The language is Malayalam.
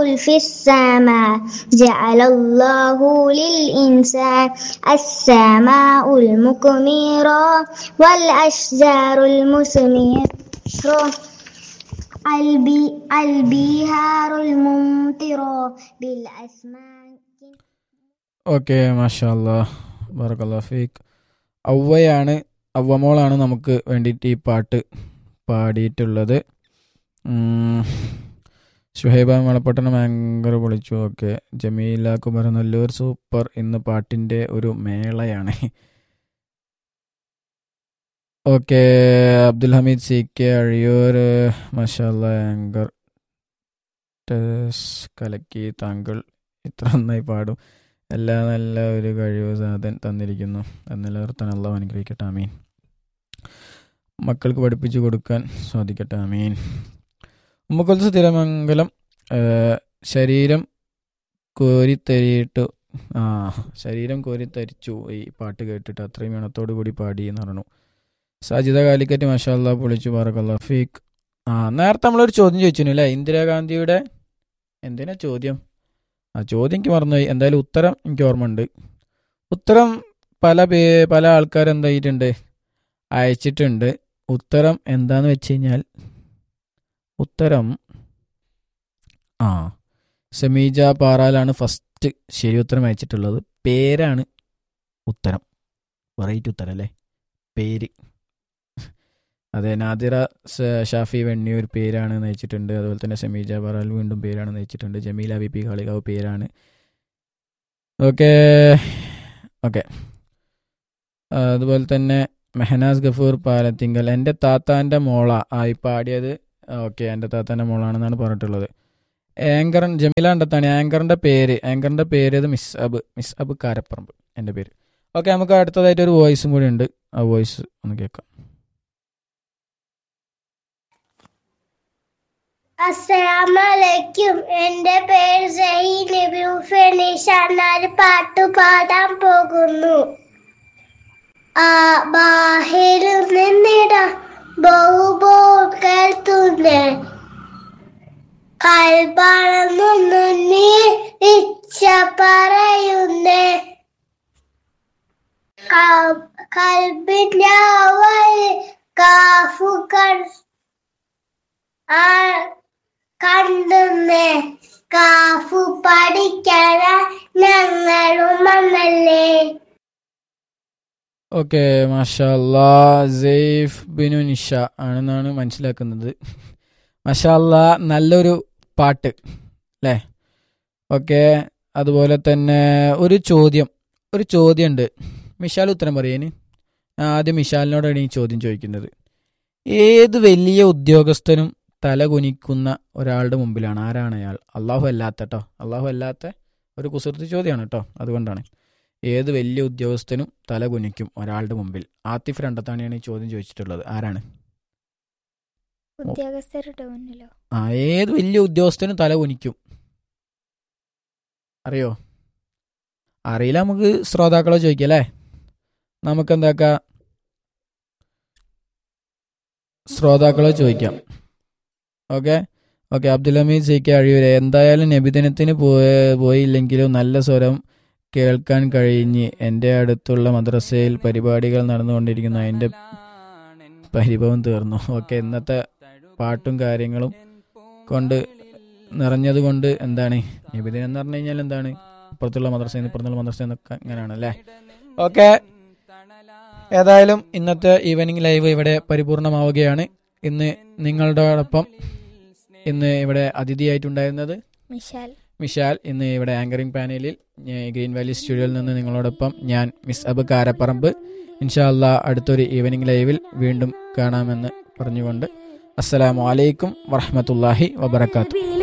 في السماء جعل الله للإنسان السماء المكمرة والأشجار المثمرة البي البيهار الممطرة بالأسماك ഓക്കെ മാഷാല്ലാ ബറക്കല്ലാ ഫീക്ക് ഔവയാണ് ഔവമോളാണ് നമുക്ക് വേണ്ടിയിട്ട് ഈ പാട്ട് പാടിയിട്ടുള്ളത് ഉം, ഷുഹൈബ മലപ്പട്ടണം ഭയങ്കര പൊളിച്ചു ഓക്കെ ജമീല കുമരനല്ലൂർ സൂപ്പർ ഇന്ന് പാട്ടിൻ്റെ ഒരു മേളയാണ് okay Abdul Hameed C K Azhiyur മഷാല്ല ആങ്കർ ടെസ് കലക്കി താങ്കൾ ഇത്ര നന്നായി പാടും എല്ലാ നല്ല ഒരു കഴിവ് സാധൻ തന്നിരിക്കുന്നു അത് നിലനിർത്താൻ അള്ളാഹു അനുഗ്രഹിക്കട്ടെ അമീൻ മക്കൾക്ക് പഠിപ്പിച്ചു കൊടുക്കാൻ സാധിക്കട്ടെ അമീൻ ഉമ്മക്കൊൽസ് തിരമംഗലം ഏഹ്, ശരീരം കോരിത്തരിയിട്ട് ആ ശരീരം കോരിത്തരിച്ചു ഈ പാട്ട് കേട്ടിട്ട് അത്രയും ഇണത്തോടു കൂടി പാടി എന്ന് പറഞ്ഞു സാജിദ കാലിക്കറ്റ് മഷാല്ല പൊളിച്ചു പാറക്കല്ല ഫീക്ക് ആ നേരത്തെ നമ്മളൊരു ചോദ്യം ചോദിച്ചിരുന്നു അല്ലേ ഇന്ദിരാഗാന്ധിയുടെ എന്തിനാ ചോദ്യം ആ ചോദ്യം എനിക്ക് മറന്നുപോയി എന്തായാലും ഉത്തരം എനിക്ക് ഓർമ്മയുണ്ട് ഉത്തരം പല പേ പല ആൾക്കാർ എന്തായിട്ടുണ്ട് അയച്ചിട്ടുണ്ട് ഉത്തരം എന്താന്ന് വെച്ച് കഴിഞ്ഞാൽ ഉത്തരം ആ സമീജ പാറാലാണ് ഫസ്റ്റ് ശരി ഉത്തരം അയച്ചിട്ടുള്ളത് പേരാണ് ഉത്തരം വെറൈറ്റി ഉത്തരം അല്ലേ പേര് അതെ നാദിറ സ- ഷാഫി വെണ്ണിയൂർ പേരാണ് നയിച്ചിട്ടുണ്ട് അതുപോലെ തന്നെ സമീജ ബറാൽ വീണ്ടും പേരാണ് നയിച്ചിട്ടുണ്ട് ജമീല വി പി കളികാവ് പേരാണ് ഓക്കെ ഓക്കെ അതുപോലെ തന്നെ മെഹനാസ് ഗഫൂർ പാലത്തിങ്കൽ എൻ്റെ താത്താൻ്റെ മോള ആയി പാടിയത് ഓക്കെ എൻ്റെ താത്താൻ്റെ മോളാണെന്നാണ് പറഞ്ഞിട്ടുള്ളത് ആങ്കർ ജമീല കണ്ടെത്താണ് ആങ്കറിൻ്റെ പേര് ആങ്കറിൻ്റെ പേര് ഇത് മിസ് അബ് മിസ് അബ് കാരപ്പറമ്പ് എൻ്റെ പേര് ഓക്കെ നമുക്ക് അടുത്തതായിട്ട് ഒരു വോയിസും കൂടി ഉണ്ട് ആ വോയിസ് ഒന്ന് കേൾക്കാം അസ്സലാമലൈക്കും എന്റെ പേര് സഹീൻ ഫെനീഷ എന്നാല് പാട്ട് പാടാൻ പോകുന്നു ആ ബാഹിരിൽ നിന്നിടം ബഹുബോ കേൾത്തുന്നേ കൽപ്പാണെന്നു നീ ഇച്ഛ പറയുന്നേ കൽബിന്റെ അവൽ കാഫുകൾ ആ കണ്ടുന്നേ കാഫു പഠിക്കണ ഞങ്ങളും വന്നല്ലേ ഓക്കെ മാഷാല്ലാ സെയ്ഫ് ബിനു നിഷ ആണെന്നാണ് മനസ്സിലാക്കുന്നത് മാഷാല്ലാ നല്ലൊരു പാട്ട് അല്ലേ ഓക്കെ അതുപോലെ തന്നെ ഒരു ചോദ്യം ഒരു ചോദ്യമുണ്ട് മിഷാൽ ഉത്തരം പറയാന് ആദ്യം മിഷാലിനോടാണ് ഈ ചോദ്യം ചോദിക്കുന്നത് ഏത് വലിയ ഉദ്യോഗസ്ഥനും തല കുനിക്കുന്ന ഒരാളുടെ മുമ്പിലാണ് ആരാണ് അയാൾ അള്ളാഹു അല്ലാത്ത കേട്ടോ അള്ളാഹു അല്ലാത്ത ഒരു കുസൃതി ചോദ്യമാണ് കേട്ടോ അതുകൊണ്ടാണ് ഏത് വലിയ ഉദ്യോഗസ്ഥനും തല കുനിക്കും ഒരാളുടെ മുമ്പിൽ ആത്തിഫ് രണ്ടത്താണിയാണ് ഈ ചോദ്യം ചോദിച്ചിട്ടുള്ളത് ആരാണ് ഉദ്യോഗസ്ഥരുടെ മുന്നിലോ ആ ഏത് വലിയ ഉദ്യോഗസ്ഥനും തല കുനിക്കും അറിയോ അറിയില്ല നമുക്ക് ശ്രോതാക്കളെ ചോദിക്കാം അല്ലേ നമുക്ക് എന്താക്കാം ശ്രോതാക്കളെ ചോദിക്കാം okay okay Abdul Hameed C K അഴിയൂരെ എന്തായാലും നബിദിനത്തിന് പോയ പോയില്ലെങ്കിലും നല്ല സ്വരം കേൾക്കാൻ കഴിഞ്ഞ് എൻ്റെ അടുത്തുള്ള മദ്രസയിൽ പരിപാടികൾ നടന്നുകൊണ്ടിരിക്കുന്നു അതിൻ്റെ പരിഭവം തീർന്നു ഓക്കെ ഇന്നത്തെ പാട്ടും കാര്യങ്ങളും കൊണ്ട് നിറഞ്ഞത് കൊണ്ട് എന്താണ് നബിദിനം എന്ന് പറഞ്ഞു കഴിഞ്ഞാൽ എന്താണ് ഇപ്പുറത്തുള്ള മദ്രസയിൽ നിന്ന് ഇപ്പുറത്തുള്ള മദ്രസയിൽ നിന്നൊക്കെ ഇങ്ങനെയാണ് അല്ലേ ഓക്കെ ഏതായാലും ഇന്നത്തെ ഈവനിങ് ലൈവ് ഇവിടെ പരിപൂർണമാവുകയാണ് ഇന്ന് നിങ്ങളോടൊപ്പം ഇന്ന് ഇവിടെ അതിഥിയായിട്ടുണ്ടായിരുന്നത് മിഷാൽ മിഷാൽ ഇന്ന് ഇവിടെ ആങ്കറിംഗ് പാനലിൽ ഞാൻ ഗ്രീൻ വാലി സ്റ്റുഡിയോയിൽ നിന്ന് നിങ്ങളോടൊപ്പം ഞാൻ മിസ് അബ് കാരപ്പറമ്പ് ഇൻഷാല്ല അടുത്തൊരു ഈവനിങ് ലൈവിൽ വീണ്ടും കാണാമെന്ന് പറഞ്ഞുകൊണ്ട് അസ്സലാമു അലൈക്കും വറഹമത്തല്ലാഹി വബർക്കാത്തു